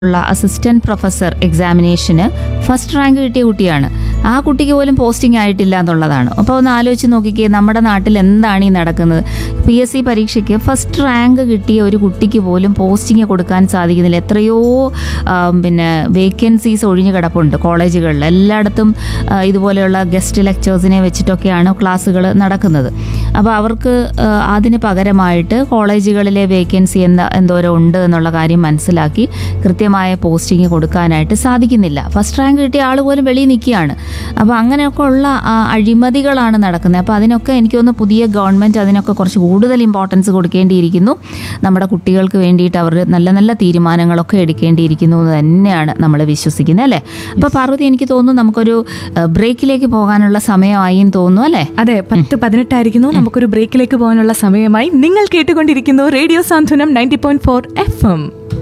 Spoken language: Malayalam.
ഉള്ള അസിസ്റ്റന്റ് പ്രൊഫസർ എക്സാമിനേഷന് ഫസ്റ്റ് റാങ്ക് കിട്ടിയ കുട്ടിയാണ് ആ കുട്ടിക്ക് പോലും പോസ്റ്റിംഗ് ആയിട്ടില്ല എന്നുള്ളതാണ് അപ്പോൾ ഒന്ന് ആലോചിച്ച് നോക്കിക്കേ നമ്മുടെ നാട്ടിൽ എന്താണ് ഈ നടക്കുന്നത് പി എസ് സി പരീക്ഷയ്ക്ക് ഫസ്റ്റ് റാങ്ക് കിട്ടിയ ഒരു കുട്ടിക്ക് പോലും പോസ്റ്റിംഗ് കൊടുക്കാൻ സാധിക്കുന്നില്ല എത്രയോ ആ, പിന്നെ വേക്കൻസീസ് ഒഴിഞ്ഞു കിടപ്പുണ്ട് കോളേജുകളിൽ എല്ലായിടത്തും ആ, ഇതുപോലെയുള്ള ഗസ്റ്റ് ലെക്ചേഴ്സിനെ വെച്ചിട്ടൊക്കെയാണ് ക്ലാസ്സുകൾ നടക്കുന്നത് അപ്പോൾ അവർക്ക് ആ, അതിന് പകരമായിട്ട് കോളേജുകളിലെ വേക്കൻസി എന്താ എന്തോരം ഉണ്ട് എന്നുള്ള കാര്യം മനസ്സിലാക്കി കൃത്യമായ പോസ്റ്റിംഗ് കൊടുക്കാനായിട്ട് സാധിക്കുന്നില്ല ഫസ്റ്റ് റാങ്ക് കിട്ടിയ ആൾ പോലും വെളിയിൽ നിൽക്കുകയാണ് അപ്പോൾ അങ്ങനെയൊക്കെ ഉള്ള ആ, അഴിമതികളാണ് നടക്കുന്നത് അപ്പോൾ അതിനൊക്കെ എനിക്ക് തോന്നുന്നു പുതിയ ഗവൺമെൻറ് അതിനൊക്കെ കുറച്ച് കൂടുതൽ ഇമ്പോർട്ടൻസ് കൊടുക്കേണ്ടിയിരിക്കുന്നു നമ്മുടെ കുട്ടികൾക്ക് വേണ്ടിയിട്ട് അവർ നല്ല നല്ല തീരുമാനങ്ങളൊക്കെ എടുക്കേണ്ടിയിരിക്കുന്നു എന്ന് തന്നെയാണ് നമ്മൾ വിശ്വസിക്കുന്നത് അല്ലേ അപ്പോൾ പാർവതി എനിക്ക് തോന്നുന്നു നമുക്കൊരു ബ്രേക്കിലേക്ക് പോകാനുള്ള സമയമായി എന്ന് തോന്നുന്നു അല്ലേ അതെ പത്ത് പതിനെട്ടായിരിക്കുന്നു നമുക്കൊരു ബ്രേക്കിലേക്ക് പോകാനുള്ള സമയമായി നിങ്ങൾ കേട്ടുകൊണ്ടിരിക്കുന്നു radio Santhwanam ninety point four F M